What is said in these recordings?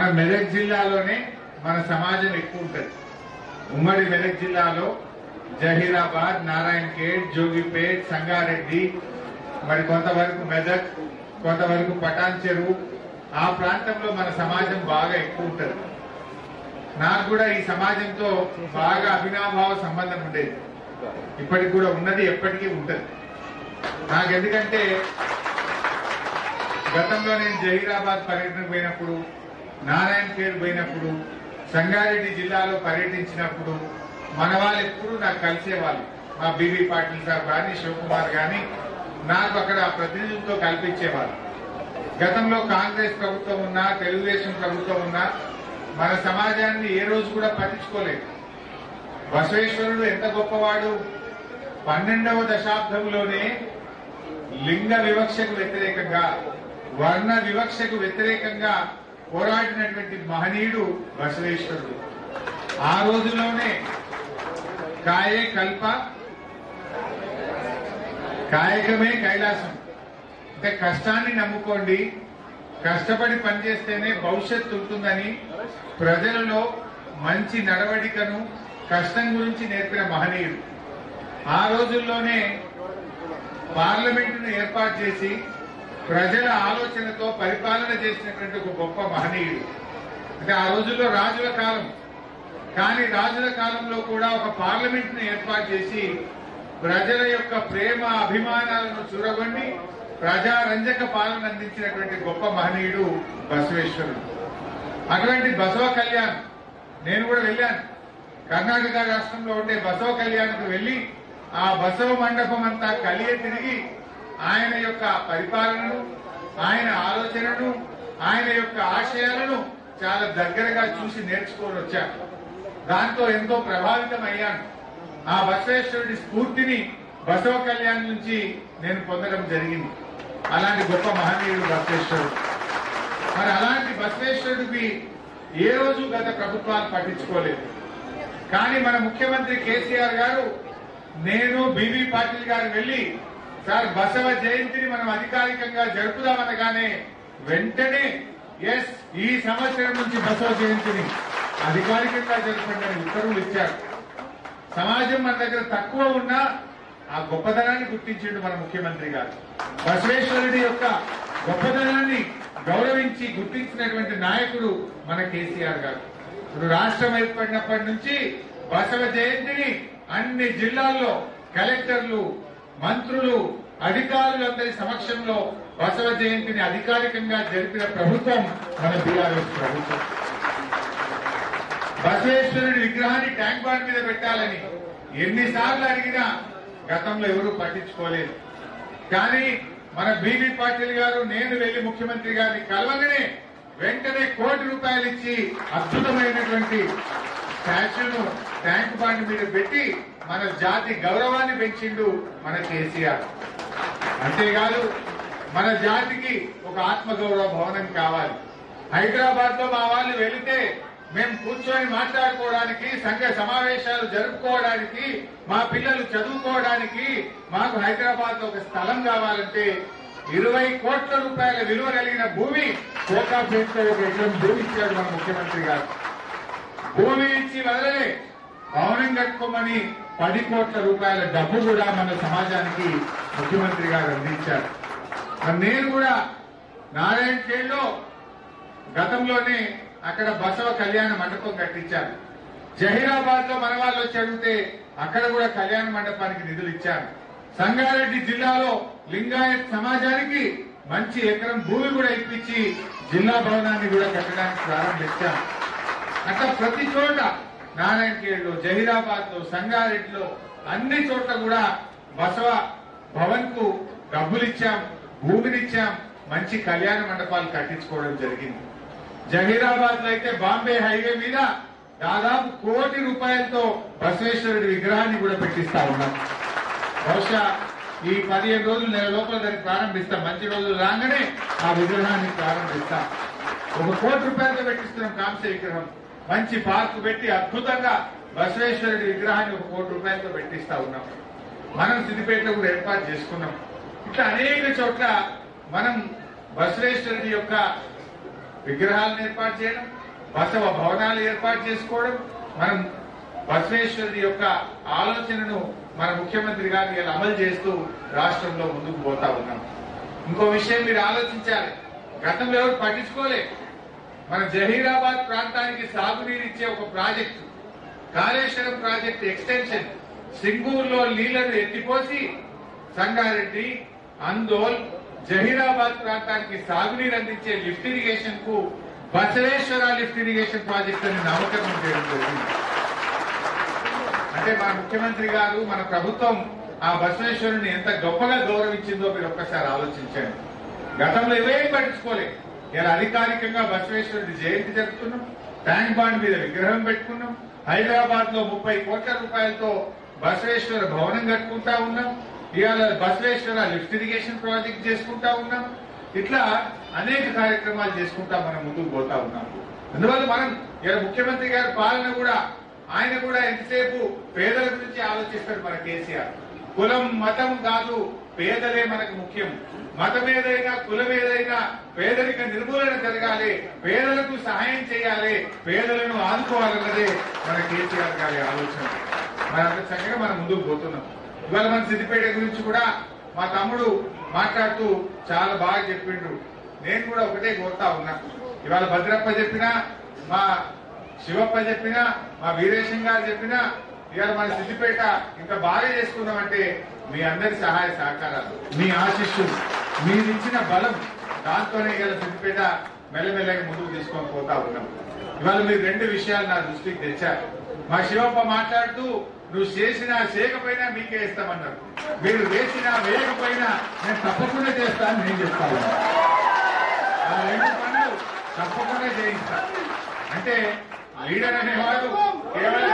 మెదక్ జిల్లాలోనే మన సమాజం ఎక్కువ ఉంటుంది ఉమ్మడి మెదక్ జిల్లాలో జహీరాబాద్ నారాయణ్ ఖేడ్ జోగిపేట్ సంగారెడ్డి మరి కొంతవరకు మెదక్ కొంతవరకు పటాన్ చెరువు ఆ ప్రాంతంలో మన సమాజం బాగా ఎక్కువ ఉంటుంది నాకు కూడా ఈ సమాజంతో బాగా అభినాభావ సంబంధం ఉండేది ఇప్పటికి కూడా ఉన్నది ఎప్పటికీ ఉంటుంది నాకు ఎందుకంటే గతంలో నేను జహీరాబాద్ పర్యటనకు పోయినప్పుడు నారాయణ ఖేడ్ పోయినప్పుడు సంగారెడ్డి జిల్లాలో పర్యటించినప్పుడు మన వాళ్ళు ఎప్పుడు నాకు కలిసేవాళ్ళు మా బీబీ పాటిల్ సార్ కానీ శివకుమార్ కానీ నాకు అక్కడ ప్రతినిధులతో కల్పించేవాళ్ళు గతంలో కాంగ్రెస్ ప్రభుత్వం ఉన్నా తెలుగుదేశం ప్రభుత్వం ఉన్నా మన సమాజాన్ని ఏ రోజు కూడా పట్టించుకోలేదు బసవేశ్వరుడు ఎంత గొప్పవాడు పన్నెండవ దశాబ్దంలోనే లింగ వివక్షకు వ్యతిరేకంగా వర్ణ వివక్షకు వ్యతిరేకంగా పోరాడినటువంటి మహనీయుడు బసవేశ్వరుడు ఆ రోజుల్లోనే కాయే కల్ప కాయకమే కైలాసం అంటే కష్టాన్ని నమ్ముకోండి కష్టపడి పనిచేస్తేనే భవిష్యత్తు ఉంటుందని ప్రజలలో మంచి నడవడికను కష్టం గురించి నేర్పిన మహనీయుడు ఆ రోజుల్లోనే పార్లమెంటును ఏర్పాటు చేసి ప్రజల ఆలోచనతో పరిపాలన చేసినటువంటి ఒక గొప్ప మహనీయుడు అంటే ఆ రోజుల్లో రాజుల కాలం కానీ రాజుల కాలంలో కూడా ఒక పార్లమెంట్ ను ఏర్పాటు చేసి ప్రజల యొక్క ప్రేమ అభిమానాలను చూరగొండి ప్రజారంజక పాలన అందించినటువంటి గొప్ప మహనీయుడు బసవేశ్వరుడు అటువంటి బసవ కళ్యాణ్ నేను కూడా వెళ్ళాను కర్ణాటక రాష్ట్రంలో ఉండే బసవ కళ్యాణ్కు వెళ్లి ఆ బసవ మండపం అంతా కలియ తిరిగి ఆయన యొక్క పరిపాలనను ఆయన ఆలోచనను ఆయన యొక్క ఆశయాలను చాలా దగ్గరగా చూసి నేర్చుకొని వచ్చాను దాంతో ఎంతో ప్రభావితం అయ్యాను ఆ బసవేశ్వరుడి స్ఫూర్తిని బసవ కళ్యాణ్ నుంచి నేను పొందడం జరిగింది అలాంటి గొప్ప మహనీయుడు బసవేశ్వరుడు మరి అలాంటి బసవేశ్వరుడికి ఏ రోజు గత ప్రభుత్వాలు పట్టించుకోలేదు కానీ మన ముఖ్యమంత్రి కేసీఆర్ గారు నేను బీబీ పాటిల్ గారు వెళ్లి సార్ బసవ జయంతిని మనం అధికారికంగా జరుపుదామనగానే వెంటనే ఎస్ ఈ సంవత్సరం నుంచి బసవ జయంతిని అధికారికంగా జరపండి అని ఉత్తర్వులు ఇచ్చారు సమాజం మన దగ్గర తక్కువ ఉన్నా ఆ గొప్పదనాన్ని గుర్తించిండు మన ముఖ్యమంత్రి గారు బసవేశ్వరుడి యొక్క గొప్పదనాన్ని గౌరవించి గుర్తించినటువంటి నాయకుడు మన కేసీఆర్ గారు ఇప్పుడు రాష్ట్రం ఏర్పడినప్పటి నుంచి బసవ జయంతిని అన్ని జిల్లాల్లో కలెక్టర్లు మంత్రులు అధికారులందరి సమక్షంలో బసవ జయంతిని అధికారికంగా జరిపిన ప్రభుత్వం మన బీఆర్ఎస్ ప్రభుత్వం బసవేశ్వరుడి విగ్రహాన్ని ట్యాంక్ బండ్ మీద పెట్టాలని ఎన్నిసార్లు అడిగినా గతంలో ఎవరూ పట్టించుకోలేదు కానీ మన బీబీ పాటిల్ గారు నేను వెళ్లి ముఖ్యమంత్రి గారిని కలవగానే వెంటనే కోటి రూపాయలు ఇచ్చి అద్భుతమైనటువంటి స్టాచ్యూను ట్యాంక్ బండ్ మీద పెట్టి మన జాతి గౌరవాన్ని పెంచిండు మన కేసీఆర్ అంతేకాదు మన జాతికి ఒక ఆత్మగౌరవ భవనం కావాలి హైదరాబాద్ లో మా వాళ్ళు వెళితే మేము కూర్చొని మాట్లాడుకోవడానికి సంఘ సమావేశాలు జరుపుకోవడానికి మా పిల్లలు చదువుకోవడానికి మాకు హైదరాబాద్ లో ఒక స్థలం కావాలంటే ఇరవై కోట్ల రూపాయల విలువ కలిగిన భూమి కోకాపేటలో ఒక ఎకరం భూమి ఇచ్చాడు మన ముఖ్యమంత్రి గారు భూమి ఇచ్చి వదలలే భవనం కట్టుకోమని పది కోట్ల రూపాయల డబ్బు కూడా మన సమాజానికి ముఖ్యమంత్రి గారు అందించారు మరి నేను కూడా నారాయణ ఖేడ్లో గతంలోనే అక్కడ బసవ కళ్యాణ మండపం కట్టించాను జహీరాబాద్ లో మన వాళ్ళు వచ్చి అడిగితే అక్కడ కూడా కళ్యాణ మండపానికి నిధులు ఇచ్చాను సంగారెడ్డి జిల్లాలో లింగాయత్ సమాజానికి మంచి ఎకరం భూమి కూడా ఇప్పించి జిల్లా భవనాన్ని కూడా కట్టడానికి ప్రారంభించాను అట్లా ప్రతి చోట నారాయణఖేడ్లో జహీరాబాద్ లో సంగారెడ్డిలో అన్ని చోట్ల కూడా బసవ భవన్ కు డబ్బులు ఇచ్చాం భూమినిచ్చాం మంచి కళ్యాణ మండపాలు కట్టించుకోవడం జరిగింది జహీరాబాద్ లో అయితే బాంబే హైవే మీద దాదాపు కోటి రూపాయలతో బసవేశ్వరుడి విగ్రహాన్ని కూడా పెట్టిస్తా ఉన్నాం బహుశా ఈ పదిహేను రోజులు నెల లోపల దాన్ని ప్రారంభిస్తాం మంచి రోజులు రాగానే ఆ విగ్రహాన్ని ప్రారంభిస్తాం ఒక కోటి రూపాయలతో పెట్టిస్తున్నాం కాంస్య విగ్రహం మంచి పార్కు పెట్టి అద్భుతంగా బసవేశ్వరుడి విగ్రహాన్ని ఒక కోటి రూపాయలతో పెట్టిస్తా ఉన్నాం మనం సిద్దిపేటలో కూడా ఏర్పాటు చేసుకున్నాం ఇట్లా అనేక చోట్ల మనం బసవేశ్వరుడి యొక్క విగ్రహాలను ఏర్పాటు చేయడం బసవ భవనాలు ఏర్పాటు చేసుకోవడం మనం బసవేశ్వరుడి యొక్క ఆలోచనను మన ముఖ్యమంత్రి గారు ఇలా అమలు చేస్తూ రాష్ట్రంలో ముందుకు పోతా ఉన్నాం ఇంకో విషయం మీరు ఆలోచించాలి గతంలో ఎవరు పట్టించుకోలే మన జహీరాబాద్ ప్రాంతానికి సాగునీరు ఇచ్చే ఒక ప్రాజెక్టు కాళేశ్వరం ప్రాజెక్ట్ ఎక్స్టెన్షన్ సింగూరులో నీళ్లను ఎత్తిపోసి సంగారెడ్డి అందోల్ జహీరాబాద్ ప్రాంతానికి సాగునీరు అందించే లిఫ్ట్ ఇరిగేషన్ కు బసవేశ్వర లిఫ్ట్ ఇరిగేషన్ ప్రాజెక్ట్ అని నామకరణం చేయడం జరిగింది అంటే మన ముఖ్యమంత్రి గారు మన ప్రభుత్వం ఆ బసవేశ్వరుని ఎంత గొప్పగా గౌరవించిందో మీరు ఒక్కసారి ఆలోచించండి గతంలో ఇవేం పట్టించుకోలేదు ఇలా అధికారికంగా బసవేశ్వరుడి జయంతి జరుపుతున్నాం ట్యాంక్ బాండ్ మీద విగ్రహం పెట్టుకున్నాం హైదరాబాద్ లో ముప్పై కోట్ల రూపాయలతో బసవేశ్వర భవనం కట్టుకుంటా ఉన్నాం ఇవాళ బసవేశ్వర లిఫ్ట్ ఇరిగేషన్ ప్రాజెక్ట్ చేసుకుంటా ఉన్నాం ఇట్లా అనేక కార్యక్రమాలు చేసుకుంటా మనం ముందుకు పోతా ఉన్నాం అందువల్ల మనం ఇలా ముఖ్యమంత్రి గారి పాలన కూడా ఆయన కూడా ఎంతసేపు పేదల గురించి ఆలోచిస్తారు మన కేసీఆర్ కులం మతం కాదు పేదలే మనకు ముఖ్యం మతం ఏదైనా కులం ఏదైనా పేదరిక నిర్మూలన జరగాలి పేదలకు సహాయం చేయాలి పేదలను ఆదుకోవాలన్నదే మన కేసీఆర్ గారి ఆలోచన మరి అంత చక్కగా మనం ముందుకు పోతున్నాం ఇవాళ మన సిద్దిపేట గురించి కూడా మా తమ్ముడు మాట్లాడుతూ చాలా బాగా చెప్పిండు నేను కూడా ఒకటే కోరుతా ఉన్నా ఇవాళ భద్రప్ప చెప్పినా మా శివప్ప చెప్పినా మా వీరేశం గారు చెప్పినా ఇవాళ మన సిద్దిపేట ఇంకా బాగా చేసుకున్నామంటే మీ అందరి సహాయ సహకారాలు మీ ఆశిస్సులు మీరిచ్చిన బలం దాంతోనే ఇవాళ సిద్దిపేట మెల్లమెల్లగా ముందుకు తీసుకొని పోతా ఉన్నాం ఇవాళ మీరు రెండు విషయాలు నా దృష్టికి తెచ్చారు మా శివప్ప మాట్లాడుతూ నువ్వు చేసినా చేయకపోయినా మీకే ఇస్తామన్నారు మీరు వేసినా వేయకపోయినా నేను తప్పకుండా చేస్తాను నేను చెప్తాను ఆ రెండు పనులు తప్పకుండా చేయిస్తా అంటే లీడర్ అనేవాడు కేవలం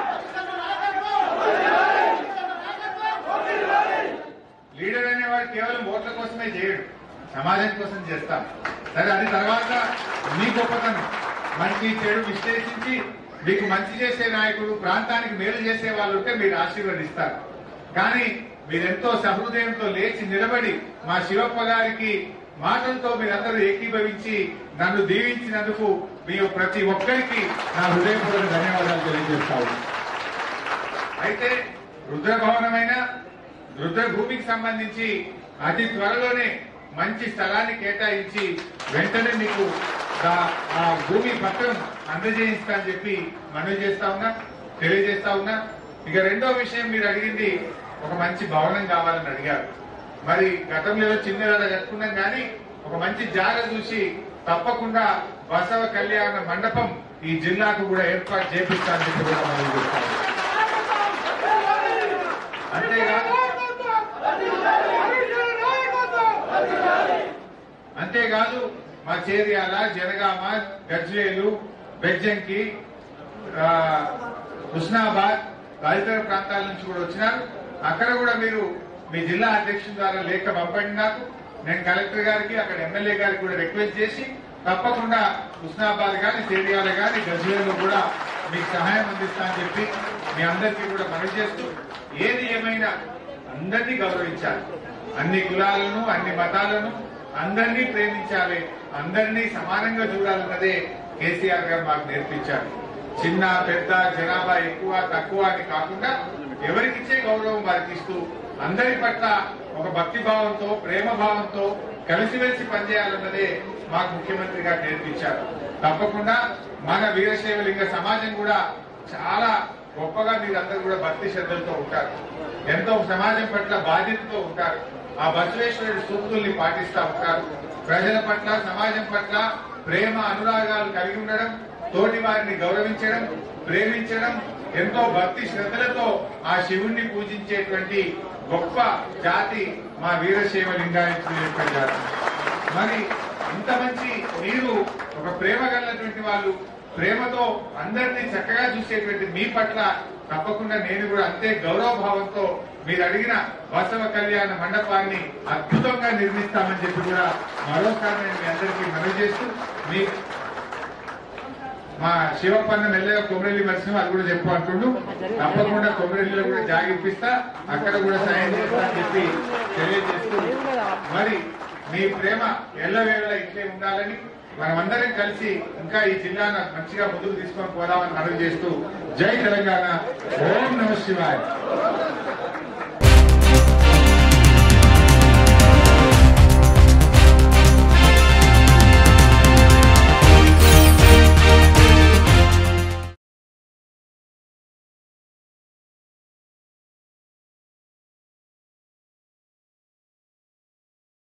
లీడర్ అనేవాడు కేవలం ఓట్ల కోసమే చేయడు సమాజం కోసం చేస్తాం సరే అది తర్వాత మీ గొప్పతనం మంచి చెడు విశ్లేషించి మీకు మంచి చేసే నాయకుడు ప్రాంతానికి మేలు చేసే వాళ్ళు ఉంటే మీరు ఆశీర్వదిస్తారు కానీ మీరెంతో సహృదయంతో లేచి నిలబడి మా శివప్ప గారికి మాటలతో మీరందరూ ఏకీభవించి నన్ను దీవించినందుకు మీ ప్రతి ఒక్కరికి నా హృదయపూర్వక ధన్యవాదాలు తెలియజేస్తాను అయితే రుద్రభవనమైన రుద్రభూమికి సంబంధించి అతి త్వరలోనే మంచి స్థలాన్ని కేటాయించి వెంటనే మీకు దా- ఆ భూమి పత్రం అందజేయిస్తా అని చెప్పి మనవి చేస్తా ఉన్నా తెలియజేస్తా ఉన్నా ఇక రెండో విషయం మీరు అడిగింది ఒక మంచి భవనం కావాలని అడిగారు మరి గతంలో ఏదో చిన్నదాడ కట్టుకున్నాం కానీ ఒక మంచి జాగ చూసి తప్పకుండా బసవ కళ్యాణ మండపం ఈ జిల్లాకు కూడా ఏర్పాటు చేపిస్తానని చెప్పి కూడా మనం చేస్తాం అంతేకాదు అంతేకాదు మా చేర్యాల జనగామ గజ్వేలు బెజ్జంకి ఆ, హుస్నాబాద్ తదితర ప్రాంతాల నుంచి కూడా వచ్చినారు అక్కడ కూడా మీరు మీ జిల్లా అధ్యక్షుల ద్వారా లేఖ పంపండి నాకు నేను కలెక్టర్ గారికి అక్కడ ఎమ్మెల్యే గారికి కూడా రిక్వెస్ట్ చేసి తప్పకుండా హుస్నాబాద్ గాని చేర్యాల గాని గజ్వేలు కూడా మీకు సహాయం అందిస్తా అని చెప్పి మీ అందరికీ కూడా మనవి చేస్తూ ఏది ఏమైనా అందరినీ గౌరవించాలి అన్ని కులాలను అన్ని మతాలను అందరినీ ప్రేమించాలి అందరినీ సమానంగా చూడాలన్నదే కేసీఆర్ గారు మాకు నేర్పించారు చిన్న పెద్ద జనాభా ఎక్కువ తక్కువ అని కాకుండా ఎవరికిచ్చే గౌరవం వారికి ఇస్తూ అందరి పట్ల ఒక భక్తి భావంతో ప్రేమ భావంతో కలిసిమెలిసి పనిచేయాలన్నదే మాకు ముఖ్యమంత్రి గారు నేర్పించారు తప్పకుండా మన వీరశైవలింగ సమాజం కూడా చాలా గొప్పగా మీరందరూ కూడా భక్తి శ్రద్ధలతో ఉంటారు ఎంతో సమాజం పట్ల బాధ్యతతో ఉంటారు ఆ బసవేశ్వరుడి సూక్తుల్ని పాటిస్తా ఉంటారు ప్రజల పట్ల సమాజం పట్ల ప్రేమ అనురాగాలు కలిగి ఉండడం తోటి వారిని గౌరవించడం ప్రేమించడం ఎంతో భక్తి శ్రద్ధలతో ఆ శివుణ్ణి పూజించేటువంటి గొప్ప జాతి మా వీరశైవ లింగాయతుల యొక్క జాతి మరి ఇంత మంచి మీరు ఒక ప్రేమ కలిగినటువంటి వాళ్ళు ప్రేమతో అందరినీ చక్కగా చూసేటువంటి మీ పట్ల తప్పకుండా నేను కూడా అంతే గౌరవ భావంతో మీరు అడిగిన బసవ కళ్యాణ మండపాన్ని అద్భుతంగా నిర్మిస్తామని చెప్పి కూడా మరోసారి నేను మీ అందరికీ మనవి చేస్తూ మీ మా శివపన్న మెల్లగా కొమరెల్లి మరిచిన అది కూడా చెప్పు అంటుండు తప్పకుండా కొమరెల్లిలో కూడా జాగిపిస్తా అక్కడ కూడా సాయం చేస్తా అని చెప్పి తెలియజేస్తూ మరి మీ ప్రేమ ఎల్లవేళ ఇట్లే ఉండాలని మనమందరం కలిసి ఇంకా ఈ జిల్లాను మంచిగా ముందుకు తీసుకొని పోదామని మనం చేస్తూ జై తెలంగాణ ఓం నమ శివాయ